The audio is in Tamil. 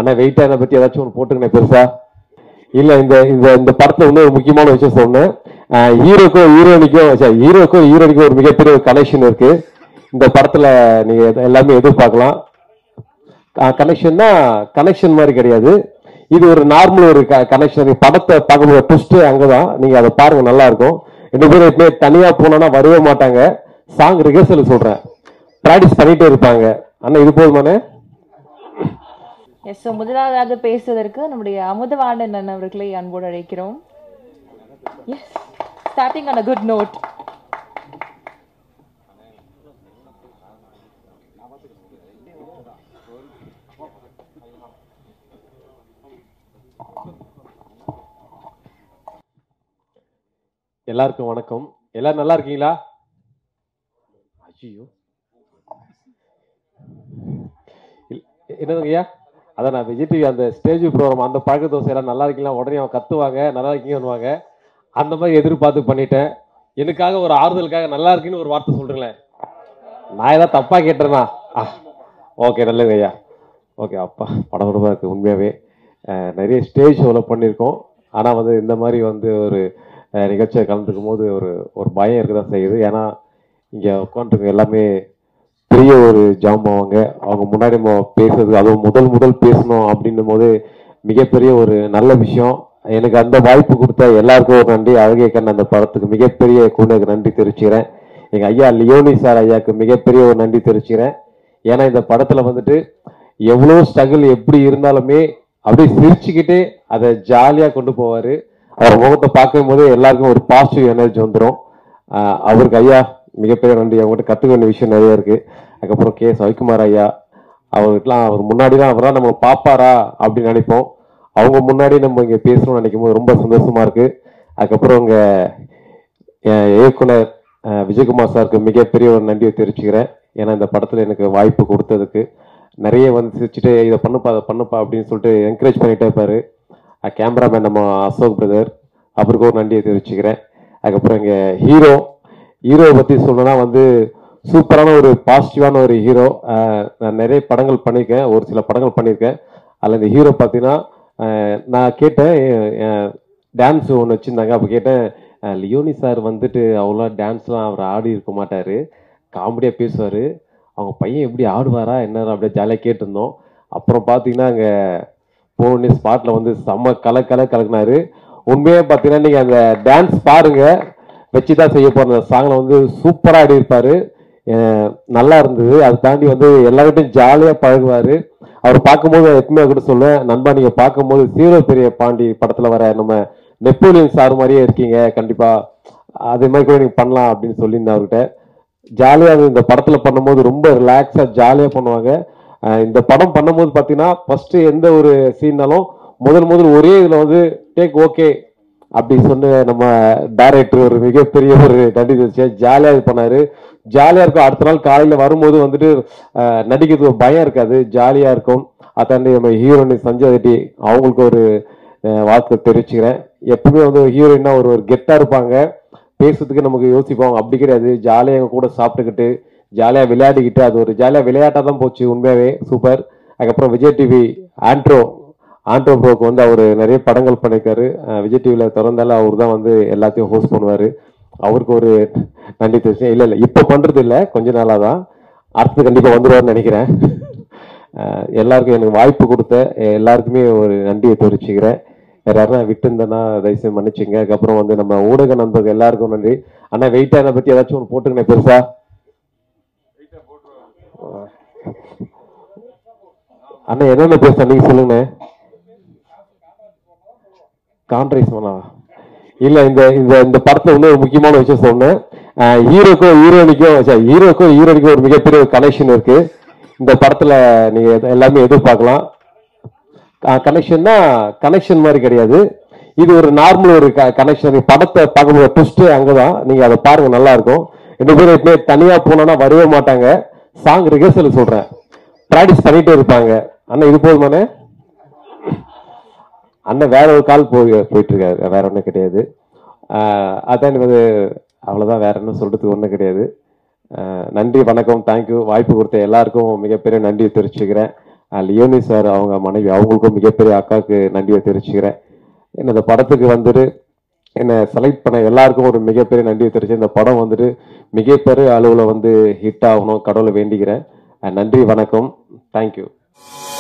அண்ணா வெயிட்டான பத்தி ஏதாச்சும் ஒன்று போட்டுக்கணே பெருசா இல்ல இந்த இந்த இந்த படத்துல வந்து ஒரு முக்கியமான விஷயம் சொன்னேன் ஹீரோக்கும் ஹீரோனிக்கும் ஹீரோக்கும் ஹீரோனிக்கும் ஒரு மிகப்பெரிய ஒரு கனெக்ஷன் இருக்கு இந்த படத்துல நீங்க எத- எல்லாமே எதிர்பார்க்கலாம் கனெக்ஷன்னா கனெக்ஷன் மாதிரி கிடையாது இது ஒரு நார்மல் ஒரு கனெக்ஷன் படத்தை பார்க்கும்போது ட்விஸ்ட் அங்கதான் நீங்க அதை பாருங்க நல்லா இருக்கும் ரெண்டு பேரும் எப்பவுமே தனியா போனோம்னா வரவே மாட்டாங்க சாங் ரிஹர்சல் சொல்றேன் ப்ராக்டிஸ் பண்ணிட்டே இருப்பாங்க அண்ணா இது போதுமானே எஸ் ஸோ முதலாவதாக பேசுவதற்கு நம்முடைய அமுதவாணன் அண்ணன் அவர்களை அன்போடு அழைக்கிறோம் yes starting on a good note எல்லாருக்கும் வணக்கம் எல்லாரும் நல்லா இருக்கீங்களா ஐயோ என்னதுங்க ஐயா அதான் நான் விஜய் டிவி அந்த ஸ்டேஜ் ப்ரோக்ராம் அந்த பழக்க தோசை எல்லாம் நல்லா இருக்கீங்களா உடனே அவன் கத்துவாங்க நல்லா இருக்கீங்கன்னுவாங்க அந்த மாதிரி எதிர்பார்த்து பண்ணிட்டேன் எனக்காக ஒரு ஆறுதலுக்காக நல்லா இருக்குன்னு ஒரு வார்த்தை சொல்றீங்களேன் நான் ஏதாவது தப்பா கேட்டேனா ஓகே நல்லது ஐயா ஓகே அப்பா படபடப்பாக இருக்கு உண்மையாகவே அஹ், நிறைய ஸ்டேஜ் ஷோவில் பண்ணியிருக்கோம் ஆனால் வந்து இந்த மாதிரி வந்து ஒரு அஹ், நிகழ்ச்சியை கலந்துக்கும் போது ஒரு ஒரு பயம் இருக்க தான் செய்யுது ஏன்னா இங்கே உட்காந்துருக்க எல்லாமே பெரிய ஒரு ஜாம்பவங்க அவங்க முன்னாடி நம்ம பேசுறது அதுவும் முதல் முதல் பேசணும் அப்படின்னும் போது மிகப்பெரிய ஒரு நல்ல விஷயம் எனக்கு அந்த வாய்ப்பு கொடுத்த எல்லாருக்கும் ஒரு நன்றி அழகிய கண் அந்த படத்துக்கு மிகப்பெரிய கூண்டுக்கு நன்றி தெரிவிச்சுக்கிறேன் எங்க ஐயா லியோனி சார் ஐயாக்கு மிகப்பெரிய ஒரு நன்றி தெரிவிச்சுக்கிறேன் ஏன்னா இந்த படத்துல வந்துட்டு எவ்வளோ ஸ்ட்ரகிள் எப்படி இருந்தாலுமே அப்படியே சிரிச்சுக்கிட்டே அதை ஜாலியா கொண்டு போவாரு அவர் முகத்தை பார்க்கும் போது எல்லாருக்கும் ஒரு பாசிட்டிவ் எனர்ஜி வந்துடும் அவருக்கு ஐயா மிகப்பெரிய நன்றி அவங்ககிட்ட கத்துக்க வேண்டிய விஷயம் நிறைய இருக்கு அதுக்கப்புறம் கே சவிக்குமார் ஐயா அவருக்குலாம் அவர் முன்னாடிலாம் அவர் தான் நம்ம பாப்பாரா அப்படின்னு நினைப்போம் அவங்க முன்னாடி நம்ம இங்க பேசணும்னு நினைக்கும் போது ரொம்ப சந்தோஷமா இருக்கு அதுக்கப்புறம் உங்க அஹ், இயக்குனர் அஹ், விஜயகுமார் சாருக்கு மிகப்பெரிய ஒரு நன்றியை தெரிவிச்சுக்கிறேன் ஏன்னா இந்த படத்துல எனக்கு வாய்ப்பு கொடுத்ததுக்கு நிறைய வந்து சிரிச்சுட்டு இதை பண்ணுப்பா அதை பண்ணுப்பா அப்படின்னு சொல்லிட்டு என்கரேஜ் பண்ணிட்டே இருப்பாரு கேமராமேன் நம்ம அசோக் பிரதர் அவருக்கு ஒரு நன்றியை தெரிவிச்சுக்கிறேன் அதுக்கப்புறம் இங்க ஹீரோ ஹீரோவை பத்தி சொல்லணும்னா வந்து சூப்பரான ஒரு பாசிட்டிவான ஒரு ஹீரோ நான் நிறைய படங்கள் பண்ணியிருக்கேன் ஒரு சில படங்கள் பண்ணியிருக்கேன் அதில் இந்த ஹீரோ பார்த்தீங்கன்னா அஹ், நான் கேட்டேன் டான்ஸ் ஒன்று வச்சுருந்தாங்க அப்போ கேட்டேன் அஹ், லியோனி சார் வந்துட்டு அவ்வளோ டான்ஸ்லாம் அவர் ஆடி இருக்க மாட்டார் காமெடியாக பேசுவார் அவங்க பையன் எப்படி ஆடுவாரா என்ன அப்படியே ஜாலியாக கேட்டிருந்தோம் அப்புறம் பார்த்தீங்கன்னா அங்கே போனே ஸ்பாட்டில் வந்து செம்ம கல கல கலக்குனாரு உண்மையாக பார்த்தீங்கன்னா நீங்கள் அந்த டான்ஸ் பாருங்க வச்சு தான் செய்ய போகிற அந்த சாங்கில் வந்து சூப்பராக ஆடி இருப்பாரு அஹ் நல்லா இருந்தது அதை தாண்டி வந்து எல்லார்கிட்டையும் ஜாலியாக பழகுவார் அவர் பார்க்கும்போது எப்பவுமே கூட சொல்லுவேன் நண்பா நீங்கள் பார்க்கும்போது சீரோ பெரிய பாண்டி படத்தில் வர நம்ம நெப்போலியன் சார் மாதிரியே இருக்கீங்க கண்டிப்பாக அதே மாதிரி கூட நீங்கள் பண்ணலாம் அப்படின்னு சொல்லியிருந்தேன் அவர்கிட்ட ஜாலியாக இந்த படத்தில் பண்ணும்போது ரொம்ப ரிலாக்ஸாக ஜாலியாக பண்ணுவாங்க அஹ் இந்த படம் பண்ணும்போது பார்த்தீங்கன்னா ஃபர்ஸ்ட் எந்த ஒரு சீன்னாலும் முதல் முதல் ஒரே இதில் வந்து டேக் ஓகே அப்படி சொன்ன நம்ம டைரக்டர் ஒரு மிகப்பெரிய ஒரு நன்றி தெரிவிச்சு ஜாலியாக இது பண்ணாரு ஜாலியாக இருக்கும் அடுத்த நாள் காலையில் வரும்போது வந்துட்டு அஹ், நடிக்கிறது ஒரு பயம் இருக்காது ஜாலியாக இருக்கும் அதாண்டி நம்ம ஹீரோயின் சஞ்சய் ரெட்டி அவங்களுக்கு ஒரு அஹ், வாழ்த்து தெரிவிச்சுக்கிறேன் எப்பவுமே வந்து ஹீரோயின்னா ஒரு ஒரு கெத்தாக இருப்பாங்க பேசுறதுக்கு நமக்கு யோசிப்போம் அப்படி கிடையாது ஜாலியாக எங்க கூட சாப்பிட்டுக்கிட்டு ஜாலியாக விளையாடிக்கிட்டு அது ஒரு ஜாலியாக விளையாட்டாக தான் போச்சு உண்மையாகவே சூப்பர் அதுக்கப்புறம் விஜய் டிவி ஆண்ட்ரோ ஆண்ட்ரோ ப்ரோக்கு வந்து அவர் நிறைய படங்கள் பண்ணியிருக்காரு அஹ் விஜய் டிவியில் திறந்தால அவர் தான் வந்து எல்லாத்தையும் ஹோஸ்ட் பண்ணுவார் அவருக்கு ஒரு நன்றி தெரிவிச்சேன் இல்லை இல்லை இப்போ பண்ணுறது இல்லை கொஞ்ச நாளாக தான் அடுத்து கண்டிப்பாக வந்துடுவார்னு நினைக்கிறேன் அஹ் எல்லாருக்கும் எனக்கு வாய்ப்பு கொடுத்த எல்லாருக்குமே ஒரு நன்றியை தெரிவிச்சுக்கிறேன் வேற யாரும் விட்டு இருந்தேன்னா தயவுசெய்து மன்னிச்சுங்க அதுக்கப்புறம் வந்து நம்ம ஊடக நண்பர்கள் எல்லாருக்கும் நன்றி அண்ணா வெயிட்டான பத்தி ஏதாச்சும் ஒன்று போட்டுக்கணே பெருசா அண்ணா என்னென்ன பேச நீங்க சொல்லுங்க கான்ட்ரைஸ் பண்ணா இல்ல இந்த இந்த இந்த படத்துல வந்து ஒரு முக்கியமான விஷயம் சொன்னேன் ஹீரோக்கும் ஹீரோனிக்கும் ஹீரோக்கும் ஹீரோனிக்கும் ஒரு மிகப்பெரிய ஒரு கனெக்ஷன் இருக்கு இந்த படத்துல நீங்க எத- எல்லாமே எதிர்பார்க்கலாம் கனெக்ஷன்னா கனெக்ஷன் மாதிரி கிடையாது இது ஒரு நார்மல் ஒரு கனெக்ஷன் படத்தை பார்க்கும்போது ட்விஸ்ட் அங்கதான் நீங்க அதை பாருங்க நல்லா இருக்கும் ரெண்டு பேரும் எப்பவுமே தனியா போனோம்னா வரவே மாட்டாங்க சாங் ரிஹர்சல் சொல்றேன் ப்ராக்டிஸ் பண்ணிட்டே இருப்பாங்க அண்ணா இது போதுமானே அண்ணன் வேற ஒரு கால் போய் போயிட்டு இருக்காரு வேற ஒன்றும் கிடையாது ஆஹ் அதான் வந்து அவ்வளோதான் வேற என்ன சொல்றதுக்கு ஒன்றும் கிடையாது ஆஹ் நன்றி வணக்கம் தேங்க்யூ வாய்ப்பு கொடுத்த எல்லாருக்கும் மிகப்பெரிய நன்றி தெரிவிச்சுக்கிறேன் அஹ் லியோனி சார் அவங்க மனைவி அவங்களுக்கும் மிகப்பெரிய அக்காவுக்கு நன்றியை தெரிவிச்சுக்கிறேன் என்ன இந்த படத்துக்கு வந்துட்டு என்னை செலக்ட் பண்ண எல்லாருக்கும் ஒரு மிகப்பெரிய நன்றியை தெரிவிச்சு இந்த படம் வந்துட்டு மிகப்பெரிய அளவில் வந்து ஹிட் ஆகணும் கடவுளை வேண்டிக்கிறேன் அஹ் நன்றி வணக்கம் தேங்க்யூ